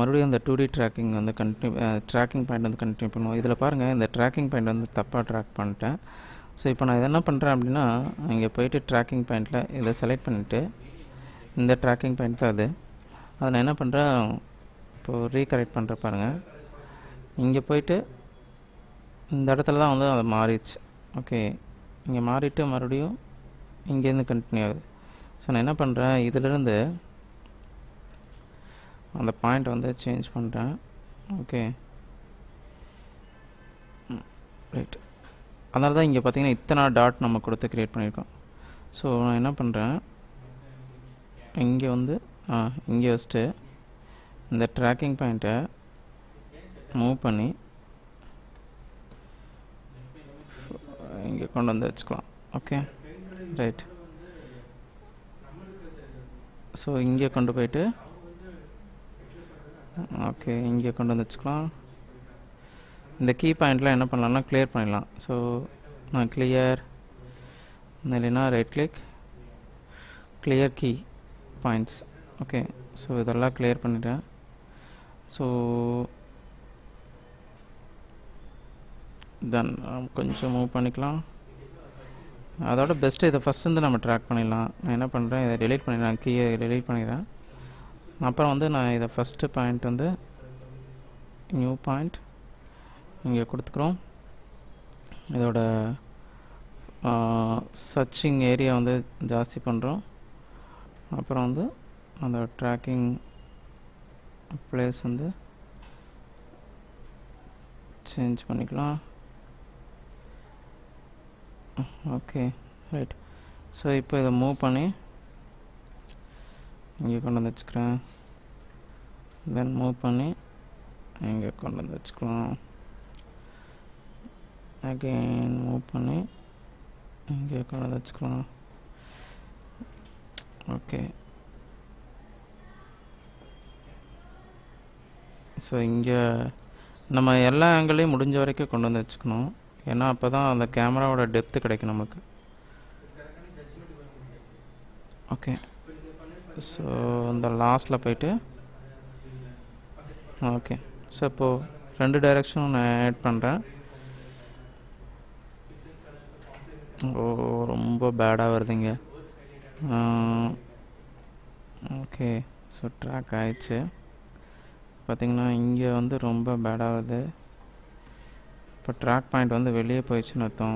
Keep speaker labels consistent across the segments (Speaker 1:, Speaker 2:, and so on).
Speaker 1: மறுபடியும் அந்த two D tracking வந்து கண்டினியூ ட்ராக்கிங் பாயிண்ட் வந்து கண்டினியூ பண்ணுவோம் இதில் பாருங்கள் இந்த ட்ராக்கிங் பாயிண்ட் வந்து தப்பாக ட்ராக் பண்ணிட்டேன் ஸோ இப்போ நான் இதை என்ன பண்ணுறேன் அப்படின்னா இங்கே போயிட்டு ட்ராக்கிங் பாயிண்ட்டில் இதை செலக்ட் பண்ணிவிட்டு இந்த ட்ராக்கிங் பாயிண்ட் தான் அது அதை நான் என்ன பண்ணுறேன் இப்போது ரீகரெக்ட் பண்ணுற பாருங்கள் இங்கே போயிட்டு இந்த இடத்துல தான் வந்து அது மாறிடுச்சு ஓகே இங்கே மாறிட்டு மறுபடியும் இங்கேருந்து கண்டினியூ ஆகுது ஸோ நான் என்ன பண்ணுறேன் இதிலிருந்து அந்த பாயிண்ட் வந்து சேஞ்ச் பண்ணுறேன் ஓகே ரைட் அதனால தான் இங்கே பார்த்தீங்கன்னா இத்தனை டாட் நம்ம கொடுத்து க்ரியேட் பண்ணியிருக்கோம் ஸோ நான் என்ன பண்ணுறேன் இங்கே வந்து ஆ இங்கே வச்சுட்டு இந்த ட்ராக்கிங் பாயிண்ட்டை மூவ் பண்ணி இங்கே கொண்டு வந்து வச்சுக்கலாம் ஓகே ரைட் ஸோ இங்கே கொண்டு போயிட்டு ஓகே இங்கே கொண்டு வந்து வச்சுக்கலாம் இந்த கீ பாயிண்ட்லாம் என்ன பண்ணலாம்னா கிளியர் பண்ணிடலாம் ஸோ நான் கிளியர் இல்லைன்னா right click clear key points okay so இதெல்லாம் கிளியர் பண்ணிட்டேன் ஸோ தென் கொஞ்சம் மூவ் பண்ணிக்கலாம் அதோட பெஸ்ட்டு இதை ஃபஸ்ட் வந்து நம்ம ட்ராக் பண்ணிடலாம் நான் என்ன பண்ணுறேன் இதை டெலீட் பண்ணிடுறேன் கீயை டெலீட் பண்ணிடுறேன் அப்புறம் வந்து நான் இதை ஃபஸ்ட்டு பாயிண்ட் வந்து நியூ பாயிண்ட் இங்கே கொடுத்துக்குறோம் இதோட சர்ச்சிங் ஏரியா வந்து ஜாஸ்தி பண்ணுறோம் அப்புறம் வந்து அந்த ட்ராக்கிங் பிளேஸ் வந்து சேஞ்ச் பண்ணிக்கலாம் ஓகே ரைட் ஸோ இப்போ இதை மூவ் பண்ணி இங்கே கொண்டு வந்து வச்சுக்கிறேன் தென் மூவ் பண்ணி இங்கே கொண்டு வந்து வச்சுக்கலாம் அகெயின் மூவ் பண்ணி இங்கே கொண்டு வந்து வச்சுக்கலாம் ஓகே ஸோ இங்கே நம்ம எல்லா ஆங்கிளையும் முடிஞ்ச வரைக்கும் கொண்டு வந்து வச்சுக்கணும் ஏன்னா அப்போ தான் அந்த கேமராவோட டெப்த்து கிடைக்கும் நமக்கு ஓகே ஸோ அந்த லாஸ்ட்டில் போயிட்டு ஓகே ஸோ இப்போது ரெண்டு டைரெக்ஷனும் நான் ஆட் பண்ணுறேன் ஓ ரொம்ப பேடாக வருதுங்க ஓகே ஸோ ட்ராக் ஆயிடுச்சு பார்த்திங்கன்னா இங்கே வந்து ரொம்ப பேடாக வருது இப்போ ட்ராக் பாயிண்ட் வந்து வெளியே போயிடுச்சுன்னு அர்த்தம்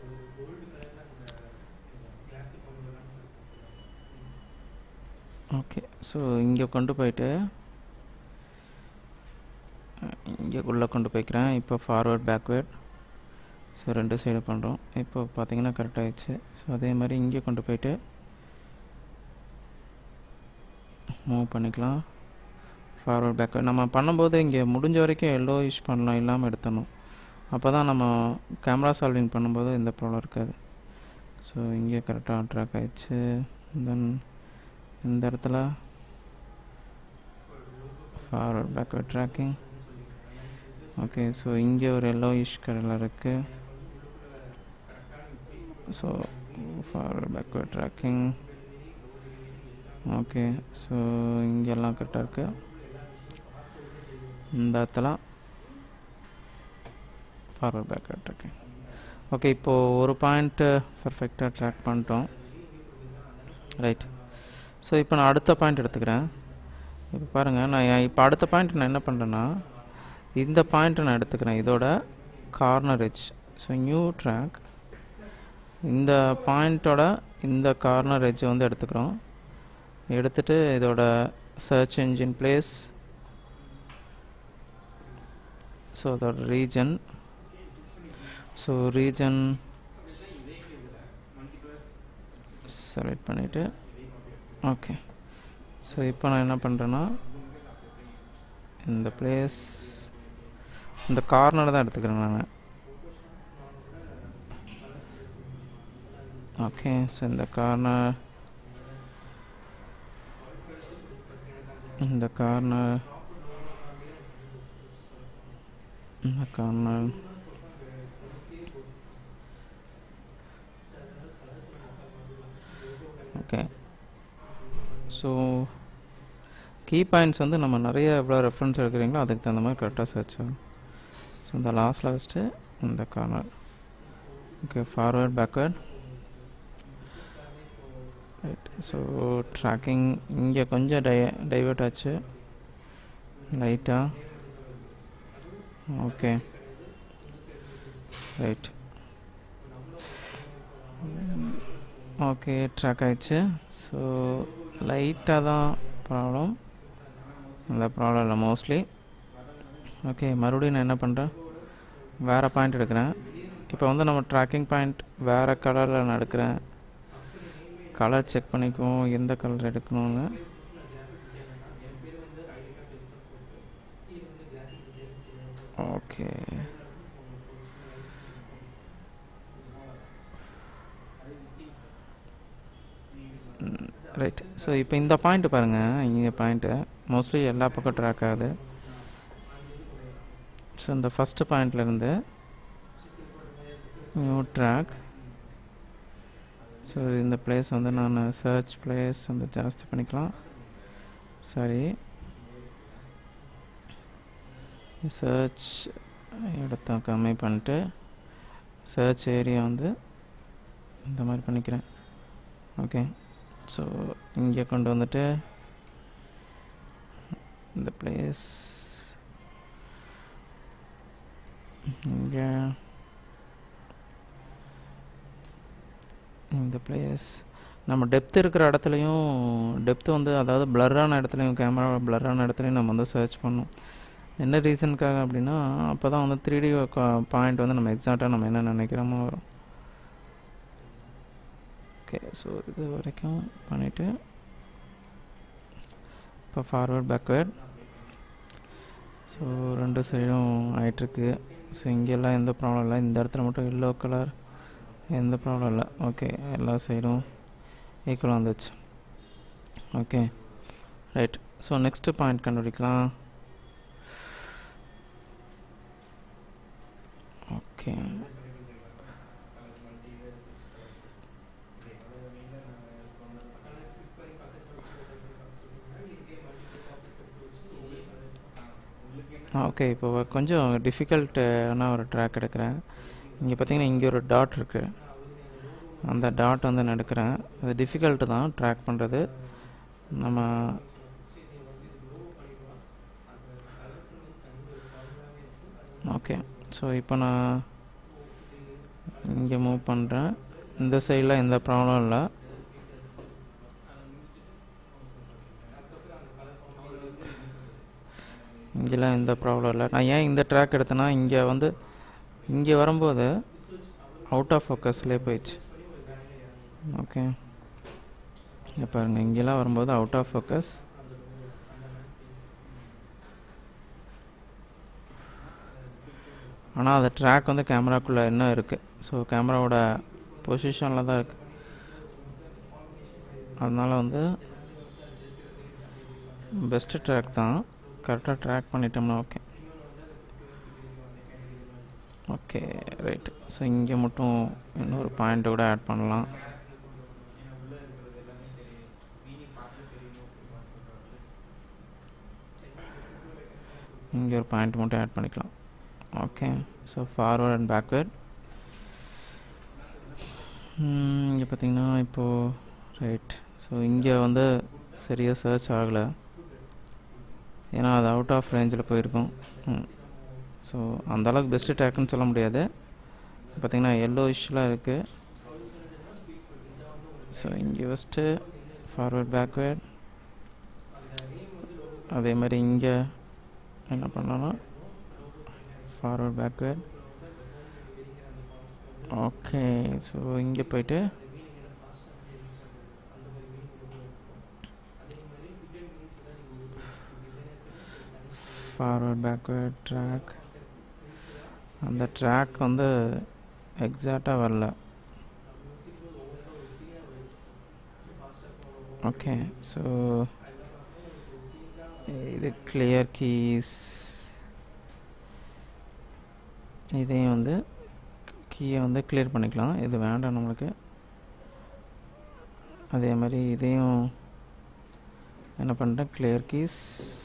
Speaker 1: ஓகே ஸோ இங்கே கொண்டு போயிட்டு இங்கே உள்ளே கொண்டு போய்க்கிறேன் இப்போ ஃபார்வேர்ட் பேக்வேர்ட் ஸோ ரெண்டு சைடு பண்ணுறோம் இப்போ பார்த்தீங்கன்னா கரெக்டாகிடுச்சு ஸோ அதே மாதிரி இங்கே கொண்டு போயிட்டு மூவ் பண்ணிக்கலாம் ஃபார்வர்ட் பேக் நம்ம பண்ணும்போது இங்கே முடிஞ்ச வரைக்கும் எல்லோ யூஸ் பண்ணலாம் இல்லாமல் எடுத்தணும் அப்போ தான் நம்ம கேமரா சால்விங் பண்ணும்போது எந்த ப்ராப்ளம் இருக்காது ஸோ இங்கே கரெக்டாக ட்ராக் ஆயிடுச்சு தென் இந்த இடத்துல forward backward tracking okay so இங்கே ஒரு எல்லோ இஷ் கலரில் இருக்குது so forward backward tracking okay so இங்கெல்லாம் கரெக்டாக இருக்குது இந்த இடத்துல ஃபார்வர்ட் பேக்வர்ட் ட்ராக்கிங் ஓகே இப்போது ஒரு பாயிண்ட்டு பர்ஃபெக்டாக ட்ராக் பண்ணிட்டோம் ரைட் ஸோ இப்போ நான் அடுத்த பாயிண்ட் எடுத்துக்கிறேன் இப்போ பாருங்கள் நான் இப்போ அடுத்த பாயிண்ட் நான் என்ன பண்ணுறேன்னா இந்த பாயிண்ட்டை நான் எடுத்துக்கிறேன் இதோட corner edge so new track இந்த பாயிண்ட்டோட இந்த கார்னர் எட்ஜ் வந்து எடுத்துக்கிறோம் எடுத்துட்டு இதோட சர்ச் என்ஜின் பிளேஸ் ஸோ அதோட ரீஜன் ஸோ ரீஜன் செலக்ட் பண்ணிவிட்டு ஓகே ஸோ இப்போ நான் என்ன பண்ணுறேன்னா இந்த பிளேஸ் இந்த கார்னர் தான் எடுத்துக்கிறேன் நான் ஓகே ஸோ இந்த கார்னர் இந்த கார்னர் இந்த corner okay so key points வந்து நம்ம நிறைய எவ்வளோ ரெஃபரன்ஸ் எடுக்கிறீங்களோ அதுக்கு தகுந்த மாதிரி கரெக்டாக சர்ச் ஆகும் ஸோ இந்த லாஸ்ட்டில் வச்சுட்டு இந்த corner okay forward backward right so tracking இங்கே கொஞ்சம் டை டைவர்ட் ஆச்சு lightly okay right okay track ஆயிடுச்சு ஸோ லைட்டாக தான் ப்ராப்ளம் அந்த ப்ராப்ளம் இல்லை மோஸ்ட்லி ஓகே மறுபடியும் நான் என்ன பண்ணுறேன் வேறு பாயிண்ட் எடுக்கிறேன் இப்போ வந்து நம்ம ட்ராக்கிங் பாயிண்ட் வேறு கலரில் நான் எடுக்கிறேன் கலர் செக் பண்ணிக்குவோம் எந்த கலர் எடுக்கணும்னு ஓகே ரைட் ஸோ இப்போ இந்த பாயிண்ட் பாருங்கள் இந்த பாயிண்ட்டு மோஸ்ட்லி எல்லா பக்கம் ட்ராக் ஆகுது ஸோ இந்த ஃபஸ்ட்டு பாயிண்ட்லேருந்து நியூ ட்ராக் ஸோ இந்த பிளேஸ் வந்து நான் சர்ச் பிளேஸ் வந்து ஜாஸ்தி பண்ணிக்கலாம் சரி சர்ச் இடத்த கம்மி பண்ணிட்டு சர்ச் ஏரியா வந்து இந்த மாதிரி பண்ணிக்கிறேன் ஓகே ஸோ இங்கே கொண்டு வந்துட்டு இந்த பிளேஸ் இங்கே இந்த பிளேஸ் நம்ம டெப்த் இருக்கிற இடத்துலையும் டெப்த் வந்து அதாவது பிளர்ரான இடத்துலையும் கேமரா பிளர்ரான இடத்துலையும் நம்ம வந்து சர்ச் பண்ணோம் என்ன ரீசனுக்காக அப்படின்னா அப்போ தான் வந்து த்ரீ டி பாயிண்ட் வந்து நம்ம எக்ஸாக்டாக நம்ம என்ன நினைக்கிறோமோ வரும் ஓகே ஸோ இது வரைக்கும் பண்ணிவிட்டு இப்போ ஃபார்வர்ட் பேக்வேர்ட் ஸோ ரெண்டு சைடும் ஆயிட்டிருக்கு ஸோ இங்கெல்லாம் எந்த ப்ராப்ளம் இல்லை இந்த இடத்துல மட்டும் எல்லோ கலர் எந்த ப்ராப்ளம் இல்லை ஓகே எல்லா சைடும் ஈக்குவலாக வந்துச்சு okay right so next point கண்டுபிடிக்கலாம் ஓகே ஓகே இப்போ கொஞ்சம் டிஃபிகல்ட்டான ஒரு ட்ராக் எடுக்கிறேன் இங்கே பார்த்தீங்கன்னா இங்கே ஒரு டாட் இருக்குது அந்த டாட் வந்து நான் எடுக்கிறேன் அது டிஃபிகல்ட்டு தான் ட்ராக் பண்ணுறது நம்ம ஓகே ஸோ இப்போ நான் இங்கே மூவ் பண்ணுறேன் இந்த சைடில் எந்த ப்ராப்ளம் இல்லை இங்கெல்லாம் எந்த ப்ராப்ளம் இல்லை நான் ஏன் இந்த ட்ராக் எடுத்தேன்னா இங்கே வந்து இங்கே வரும்போது அவுட் ஆஃப் ஃபோக்கஸ்லேயே போயிடுச்சு ஓகே இங்கே பாருங்கள் இங்கெல்லாம் வரும்போது அவுட் ஆஃப் ஃபோக்கஸ் ஆனால் அந்த ட்ராக் வந்து கேமராக்குள்ளே என்ன இருக்குது ஸோ கேமராவோட பொசிஷனில் தான் இருக்குது அதனால் வந்து பெஸ்ட்டு ட்ராக் தான் கரெக்டாக ட்ராக் பண்ணிட்டோம்னா ஓகே ஓகே ரைட் ஸோ இங்கே மட்டும் இன்னொரு பாயிண்ட்டை கூட ஆட் பண்ணலாம் இங்கே ஒரு பாயிண்ட் மட்டும் ஆட் பண்ணிக்கலாம் okay so forward and backward இங்கே பார்த்தீங்கன்னா இப்போது ரைட் ஸோ இங்கே வந்து சரியாக சர்ச் ஆகலை ஏன்னா அது அவுட் ஆஃப் ரேஞ்சில் போயிருக்கும் ஸோ அந்தளவுக்கு பெஸ்ட்டு ட்ராக்குன்னு சொல்ல முடியாது பார்த்திங்கன்னா எல்லோ இஷ்யூலாம் இருக்குது ஸோ இங்கே ஃபஸ்ட்டு ஃபார்வர்ட் பேக்வேர்ட் அதே மாதிரி இங்கே என்ன பண்ணலாம் ஃபார்வர்ட் பேக்வேர்ட் ஓகே ஸோ இங்கே போயிட்டு ஃபார்வர்ட் பேக்வேர்ட் ட்ராக் அந்த ட்ராக் வந்து எக்ஸாக்டாக வரல ஓகே ஸோ இது கிளியர் கீஸ் இதையும் வந்து கீயை வந்து கிளியர் பண்ணிக்கலாம் இது வேண்டாம் நம்மளுக்கு அதே மாதிரி இதையும் என்ன பண்ணுறேன் கிளியர் கீஸ்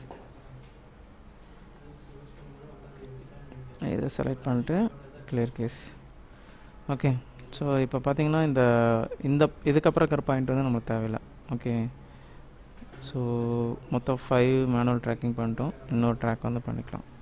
Speaker 1: இதை செலக்ட் பண்ணிட்டு கிளியர் கேஸ் ஓகே ஸோ இப்போ பார்த்தீங்கன்னா இந்த இந்த இதுக்கப்புறம் இருக்கிற பாயிண்ட் வந்து நமக்கு தேவையில்லை ஓகே ஸோ மொத்தம் ஃபைவ் மேனுவல் ட்ராக்கிங் பண்ணிட்டோம் இன்னொரு ட்ராக் வந்து பண்ணிக்கலாம்